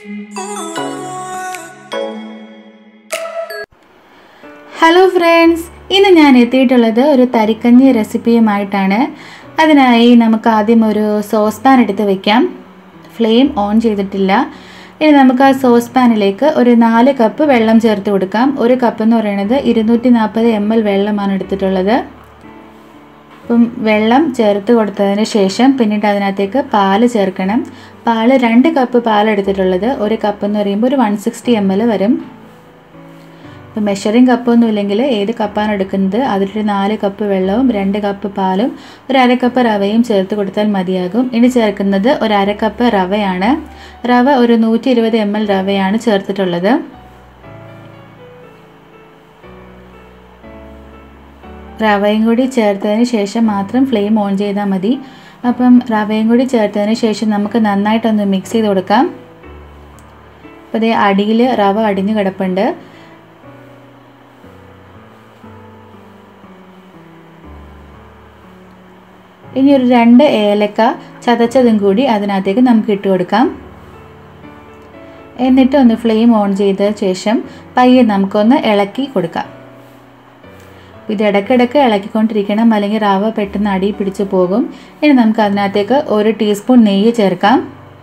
hello friends ഇന്ന് ഞാൻ എത്തിയിട്ടുള്ളത് ഒരു തരിക്കഞ്ഞി റെസിപ്പിയുമായിട്ടാണ് അതിനായി നമുക്ക് ആദ്യം ഒരു സോസ് പാൻ എടുത്ത് വെക്കാം ഫ്ലെയിം ഓൺ ചെയ്തിട്ടില്ല ഇനി നമുക്ക് ആ സോസ് പാനിലേക്ക് ഒരു നാല് കപ്പ് വെള്ളം ചേർത്ത് കൊടുക്കാം ഒരു കപ്പ് എന്ന് പറയുന്നത് ഇരുന്നൂറ്റി നാൽപ്പത് എം എൽ വെള്ളമാണ് എടുത്തിട്ടുള്ളത് അപ്പം വെള്ളം ചേർത്ത് കൊടുത്തതിന് ശേഷം പിന്നീട് അതിനകത്തേക്ക് പാല് ചേർക്കണം പാല് രണ്ട് കപ്പ് പാൽ എടുത്തിട്ടുള്ളത് ഒരു കപ്പ് എന്ന് പറയുമ്പോൾ ഒരു വൺ സിക്സ്റ്റി എം എൽ വരും ഇപ്പം മെഷറിംഗ് കപ്പൊന്നും ഇല്ലെങ്കിൽ ഏത് കപ്പാണ് എടുക്കുന്നത് അതിലൊരു നാല് കപ്പ് വെള്ളവും രണ്ട് കപ്പ് പാലും ഒരു അര കപ്പ് റവയും ചേർത്ത് കൊടുത്താൽ മതിയാകും ഇനി ചേർക്കുന്നത് ഒരു അര കപ്പ് റവയാണ് റവ ഒരു നൂറ്റി ഇരുപത് എം എൽ റവയാണ് ചേർത്തിട്ടുള്ളത് റവയും കൂടി ചേർത്തതിന് ശേഷം മാത്രം ഫ്ലെയിം ഓൺ ചെയ്താൽ മതി അപ്പം റവയും കൂടി ചേർത്തതിന് ശേഷം നമുക്ക് നന്നായിട്ടൊന്ന് മിക്സ് ചെയ്ത് കൊടുക്കാം അപ്പോൾ ഇതേ അടിയിൽ റവ അടിഞ്ഞു കിടപ്പുണ്ട് ഇനി ഒരു രണ്ട് ഏലക്ക ചതച്ചതും കൂടി അതിനകത്തേക്ക് നമുക്ക് ഇട്ട് കൊടുക്കാം എന്നിട്ട് ഒന്ന് ഫ്ലെയിം ഓൺ ചെയ്ത ശേഷം പയ്യെ നമുക്കൊന്ന് ഇളക്കി കൊടുക്കാം ഇത് ഇടയ്ക്കിടയ്ക്ക് ഇളക്കിക്കൊണ്ടിരിക്കണം അല്ലെങ്കിൽ റവ പെട്ടെന്ന് അടി പിടിച്ച് പോകും ഇനി നമുക്ക് അതിനകത്തേക്ക് ഒരു ടീസ്പൂൺ നെയ്യ് ചേർക്കാം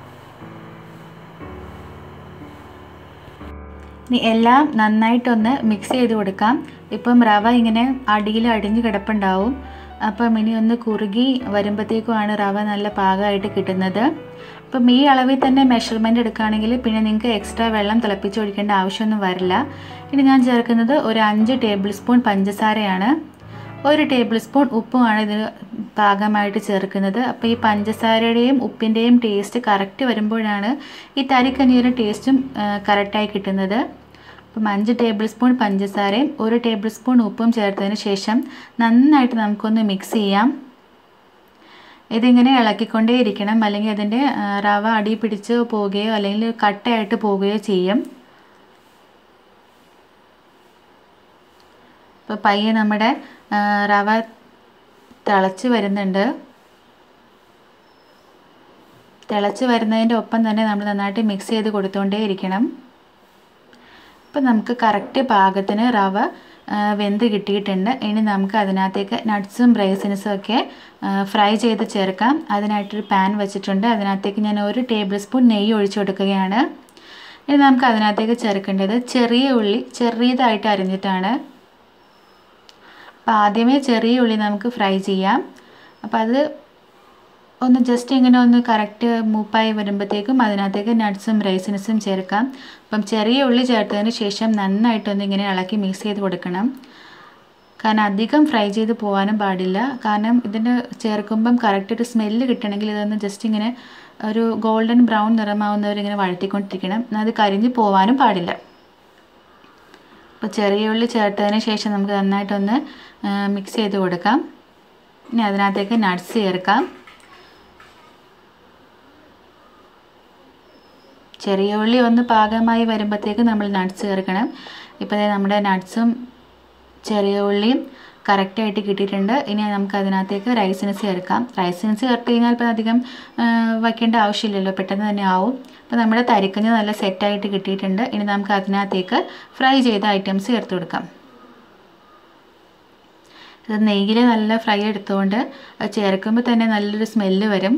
ഇനി എല്ലാം നന്നായിട്ടൊന്ന് മിക്സ് ചെയ്ത് കൊടുക്കാം ഇപ്പം റവ ഇങ്ങനെ അടിയിൽ അടിഞ്ഞ് കിടപ്പുണ്ടാവും അപ്പം ഇനി ഒന്ന് കുറുകി വരുമ്പോഴത്തേക്കുമാണ് റവ നല്ല പാകമായിട്ട് കിട്ടുന്നത് അപ്പം ഈ അളവിൽ തന്നെ മെഷർമെൻ്റ് എടുക്കുകയാണെങ്കിൽ പിന്നെ നിങ്ങൾക്ക് എക്സ്ട്രാ വെള്ളം തിളപ്പിച്ച് ഒഴിക്കേണ്ട ആവശ്യമൊന്നും വരില്ല ഇനി ഞാൻ ചേർക്കുന്നത് ഒരു അഞ്ച് ടേബിൾ സ്പൂൺ പഞ്ചസാരയാണ് ഒരു ടേബിൾ സ്പൂൺ ഉപ്പുമാണ് ഇത് പാകമായിട്ട് ചേർക്കുന്നത് അപ്പോൾ ഈ പഞ്ചസാരയുടെയും ഉപ്പിൻ്റെയും ടേസ്റ്റ് കറക്റ്റ് വരുമ്പോഴാണ് ഈ തരിക്കഞ്ഞിയുടെ ടേസ്റ്റും കറക്റ്റായി കിട്ടുന്നത് അപ്പം അഞ്ച് ടേബിൾ സ്പൂൺ പഞ്ചസാരയും ഒരു ടേബിൾ സ്പൂൺ ഉപ്പും ചേർത്തതിന് ശേഷം നന്നായിട്ട് നമുക്കൊന്ന് മിക്സ് ചെയ്യാം ഇതിങ്ങനെ ഇളക്കിക്കൊണ്ടേ ഇരിക്കണം അല്ലെങ്കിൽ അതിൻ്റെ റവ അടി പിടിച്ച് പോവുകയോ അല്ലെങ്കിൽ കട്ടയായിട്ട് പോവുകയോ ചെയ്യും ഇപ്പോൾ പയ്യെ നമ്മുടെ റവ തിളച്ച് വരുന്നുണ്ട് തിളച്ച് വരുന്നതിൻ്റെ ഒപ്പം തന്നെ നമ്മൾ നന്നായിട്ട് മിക്സ് ചെയ്ത് കൊടുത്തുകൊണ്ടേ ഇരിക്കണം ഇപ്പം നമുക്ക് കറക്റ്റ് പാകത്തിന് റവ വെന്ത് കിട്ടിയിട്ടുണ്ട് ഇനി നമുക്ക് അതിനകത്തേക്ക് നട്ട്സും ബ്രൈസിൻസും ഒക്കെ ഫ്രൈ ചെയ്ത് ചേർക്കാം അതിനായിട്ടൊരു പാൻ വെച്ചിട്ടുണ്ട് അതിനകത്തേക്ക് ഞാൻ ഒരു ടേബിൾ സ്പൂൺ നെയ്യ് ഒഴിച്ചു കൊടുക്കുകയാണ് ഇനി നമുക്ക് അതിനകത്തേക്ക് ചേർക്കേണ്ടത് ചെറിയ ഉള്ളി ചെറിയതായിട്ട് അരിഞ്ഞിട്ടാണ് അപ്പോൾ ആദ്യമേ ചെറിയ ഉള്ളി നമുക്ക് ഫ്രൈ ചെയ്യാം അപ്പോൾ അത് ഒന്ന് ജസ്റ്റ് ഇങ്ങനെ ഒന്ന് കറക്റ്റ് മൂപ്പായി വരുമ്പോഴത്തേക്കും അതിനകത്തേക്ക് നട്ട്സും റൈസിൻസും ചേർക്കാം അപ്പം ചെറിയ ഉള്ളി ചേർത്തതിന് ശേഷം നന്നായിട്ടൊന്ന് ഇങ്ങനെ ഇളക്കി മിക്സ് ചെയ്ത് കൊടുക്കണം കാരണം അധികം ഫ്രൈ ചെയ്ത് പോകാനും പാടില്ല കാരണം ഇതിന് ചേർക്കുമ്പം കറക്റ്റ് ഒരു സ്മെല്ല് കിട്ടണമെങ്കിൽ ഇതൊന്ന് ജസ്റ്റ് ഇങ്ങനെ ഒരു ഗോൾഡൻ ബ്രൗൺ നിറമാവുന്നവരിങ്ങനെ വഴറ്റിക്കൊണ്ടിരിക്കണം അത് കരിഞ്ഞ് പോകാനും പാടില്ല അപ്പോൾ ചെറിയ ഉള്ളി ചേർത്തതിന് ശേഷം നമുക്ക് നന്നായിട്ടൊന്ന് മിക്സ് ചെയ്ത് കൊടുക്കാം ഇനി അതിനകത്തേക്ക് നട്ട്സ് ചേർക്കാം ചെറിയ ഉള്ളി ഒന്ന് പാകമായി വരുമ്പോഴത്തേക്ക് നമ്മൾ നട്ട്സ് ചേർക്കണം ഇപ്പോൾ നമ്മുടെ നട്ട്സും ചെറിയ ഉള്ളിയും കറക്റ്റായിട്ട് കിട്ടിയിട്ടുണ്ട് ഇനി നമുക്ക് അതിനകത്തേക്ക് റൈസിൻസ് ചേർക്കാം റൈസിൻസ് ചേർത്ത് കഴിഞ്ഞാൽ ഇപ്പം അധികം വയ്ക്കേണ്ട ആവശ്യമില്ലല്ലോ പെട്ടെന്ന് തന്നെ ആവും അപ്പോൾ നമ്മുടെ തരിക്കഞ്ഞ് നല്ല സെറ്റായിട്ട് കിട്ടിയിട്ടുണ്ട് ഇനി നമുക്ക് അതിനകത്തേക്ക് ഫ്രൈ ചെയ്ത ഐറ്റംസ് ചേർത്ത് കൊടുക്കാം ഇത് നെയ്യിൽ നല്ല ഫ്രൈ എടുത്തുകൊണ്ട് ചേർക്കുമ്പോൾ തന്നെ നല്ലൊരു സ്മെല്ല് വരും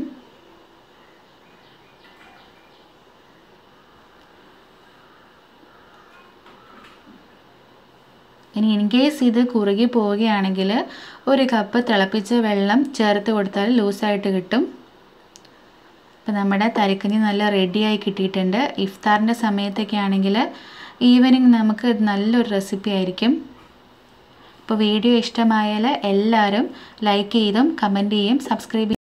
ഇനി ഇൻ കേസ് ഇത് കുറുകി പോവുകയാണെങ്കിൽ ഒരു കപ്പ് തിളപ്പിച്ച വെള്ളം ചേർത്ത് കൊടുത്താൽ ലൂസായിട്ട് കിട്ടും ഇപ്പം നമ്മുടെ തരിക്കഞ്ഞി നല്ല റെഡിയായി കിട്ടിയിട്ടുണ്ട് ഇഫ്താറിൻ്റെ സമയത്തൊക്കെ ആണെങ്കിൽ ഈവനിങ് നമുക്ക് നല്ലൊരു റെസിപ്പി ആയിരിക്കും ഇപ്പോൾ വീഡിയോ ഇഷ്ടമായാൽ എല്ലാവരും ലൈക്ക് ചെയ്തും കമൻറ്റ് ചെയ്യും സബ്സ്ക്രൈബ്